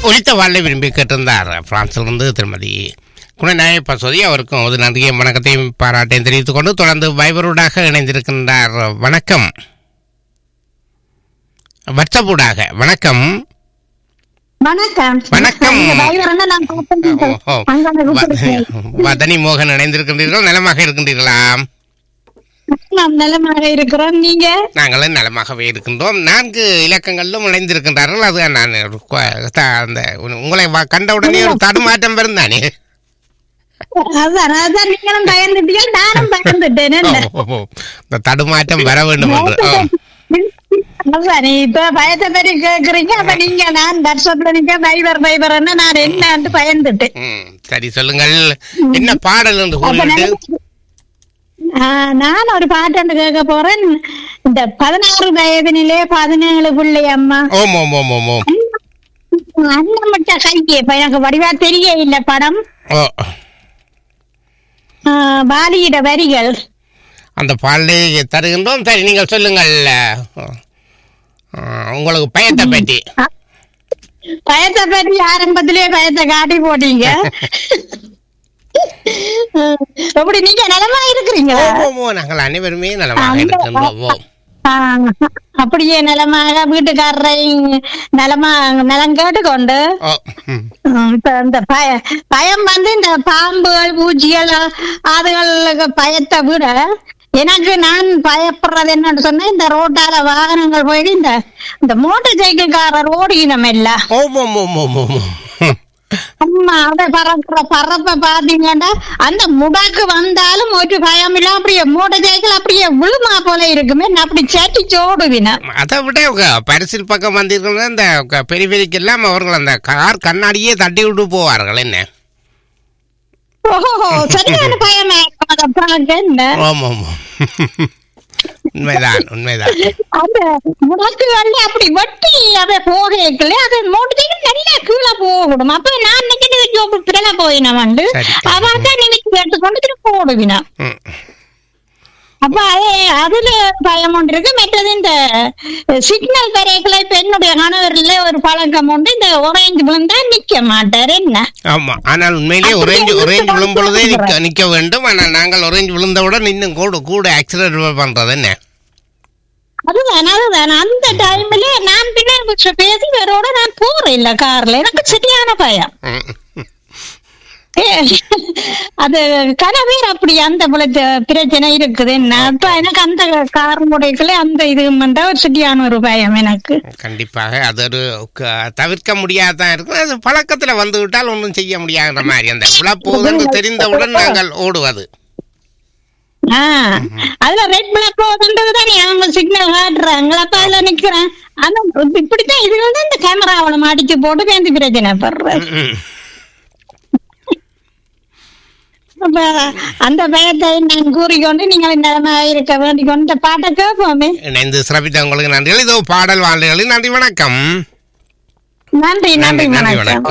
ஒழித்த வாழ்லை விரும்பி கேட்டிருந்தார் பிரான்சிலிருந்து திருமதி குணநாய பசோதி அவருக்கும் ஒரு நன்றியும் வணக்கத்தையும் பாராட்டையும் தெரிவித்துக் கொண்டு தொடர்ந்து வைபரூடாக இணைந்திருக்கின்றார் வணக்கம் வாட்ஸ்அப்பூடாக வணக்கம் வணக்கம் வணக்கம். இந்த டிரைவர்னா நான் கூப்பிட்டேன். ஓ, அங்க வந்து கூப்பிட்டுருக்கேன். வ- வதனி மோகன் இணைந்திருக்கின்றீர்கள் நலமாக இருக்கின்றீர்களா நாம் நலமாக இருக்கிறோம் நீங்க நாங்களும் நலமாகவே இருக்கின்றோம் நான்கு இலக்கங்களிலும் இணைந்திருக்கின்றார்கள் அது நான் ஒரு கொ- த- அந்த உ- உங்களை வ- கண்ட உடனே ஒரு தடுமாற்றம் வரும் தானே அதான் அதான் நீங்களும் பயந்துட்டீங்க நானும் பயந்துட்டேன் என்ன? ஓ, ஓ, ஓ. இந்த தடுமாற்றம் வர வேண்டும் என்று ஓ. அதான் நீ இப்ப பயத்தை பற்றி கேக்குறீங்க அப்ப நீங்க நான் வாட்ஸ்அப்ல நீங்க டிரைவர் டிரைவர் நான் என்னன்னு பயந்துட்டேன் ம், சரி சொல்லுங்கள் என்ன பாடல் என்று அப்ப கூறிட்டு நான் ஆஹ், நான் ஒரு பாட்டு கேட்க போறேன் இந்த பதினாறு வயதினிலே பதினேழு பிள்ளை அம்மா ஓம் ஓம் ஓம் ஓம் ஓம் அண்ணமிட்ட கையே இப்ப எனக்கு வடிவா தெரிய இல்ல படம் ஓ ஆஹ், பாலியிட வரிகள் அந்த பாடலை தருகின்றோம் சரி நீங்கள் சொல்லுங்கள் ஆ, உங்களுக்கு பயத்தை பற்றி பயத்தை பற்றி ஆரம்பத்திலே பயத்தை காட்டி போட்டீங்க ஆஹ், எப்படி நீங்க நலமா இருக்கிறீங்களா ஓ, ஓ, ஓ, நாங்கள் அனைவருமே நலமாக அந்த- இருக்கின்றோம் ஓ. ஆஹ், அப்படியே நலமாக வீட்டுக்காரரை நலமா நலம் கேட்டுக்கொண்டு ஓ ம். உம், இப்ப இந்த பய பயம் வந்து இந்த பாம்புகள் பூச்சிகள் அதுகளுக்கு பயத்தை விட எனக்கு நான் பயப்படுறது என்னன்னு சொன்னா இந்த ரோட்டால வாகனங்கள் போயிட்டு இந்த இந்த மோட்டார் சைக்கிள்காரர் ஓடினோம் எல்லாம் ஓம் ஓம் ஓம் ஓம் ஓம் ஓம். அம்மா அதை பறக்கிற பறப்ப பாத்தீங்கன்னா அந்த முடாக்கு வந்தாலும் ஒரு பயம் இல்ல அப்படியே மோட்டார் சைக்கிள் அப்படியே விழுமா போல இருக்குமே நான் அப்படி சட்டிச்சு ஓடுவினா அதை விட க- பரிசில் பக்கம் வந்திருக்கிற இந்த க- பெரிய பெரியக்கெல்லாம் அவர்கள் அந்த கார் கண்ணாடியே தட்டி விட்டு போவார்கள் என்ன ஓஹோ சரியான பயமா இருக்கும் அதை பார்க்க என்ன ஓம் ஓம் ஓம். உண்மைதான் உண்மைதான் அந்த முடக்கு வந்து அப்படி வெட்டி அதை போகல அது மூட்டுக்கு நல்லா கீழே போகணும் அப்ப நான் நினைக்கிட்டு பிறல போயினா வந்து சரி. அவன் தான் நினைச்சு எடுத்துக்கொண்டு திரும்ப போடுவினா ம். அப்ப அது அதுல பயம் ஒன்று இருக்கு மற்றது இந்த சிக்னல் வரைகளை இப்ப என்னுடைய கணவர்ல ஒரு பழக்கம் உண்டு இந்த orange விழுந்தா நிக்க மாட்டாரு என்ன ஆமா ஆனால் உண்மையிலேயே அப்படியே ஒரேஞ்சு இழுத்து ஒரேஞ்சு விழும் பொழுதே நிக்க கொண்டு நிக்க வேண்டும் ஆனால் நாங்கள் ஒரேஞ்சு விழுந்தவுடன் இன்னும் கூட கூட ஆக்சிடென்ட் பண்றது என்ன அதுதான் அதுதான் அந்த டைம்ல நான் பின்ன பேசி வேறோட நான் போறேன் இல்ல கார்ல எனக்கு சரியான பயம் ம். ஏ, அது கனவே அப்படி அந்த பிரச்ச- பிரச்சனை இருக்குது என்ன அப்ப எனக்கு அந்த கார் முறைகளே அந்த இது வந்தா ஒரு சரியான ஒரு பயம் எனக்கு கண்டிப்பாக அது ஒரு க- தவிர்க்க முடியாதான் இருக்கும் அது பழக்கத்துல வந்து விட்டால் ஒன்றும் செய்ய முடியாத மாதிரி அந்த விழப்போகுது என்று தெரிந்தவுடன் நாங்கள் ஓடுவது ஆஹ் அதுல ரெட் பிளாக் போகுதுன்றது தானே அவங்க சிக்னல் காட்டுறாங்க அப்ப அதுல நிக்கிறேன் ஆனா இப்படித்தான் இது வந்து இந்த கேமராவில மாடிச்சு போட்டு பேந்து பிரச்சனை படுறேன் ம், ம். அப்ப அந்த பயத்தை நான் கூறிக்கொண்டு நீங்கள் நிலமாக இருக்க வேண்டிக் கொண்டு இந்த பாட்டை கேட்போமே இணைந்து சிறப்பித்த உங்களுக்கு நன்றிகள் இதோ பாடல் வாழ்த்துகளில் நன்றி வணக்கம் நன்றி நன்றி நன்றி வணக்கம் வணக்கம்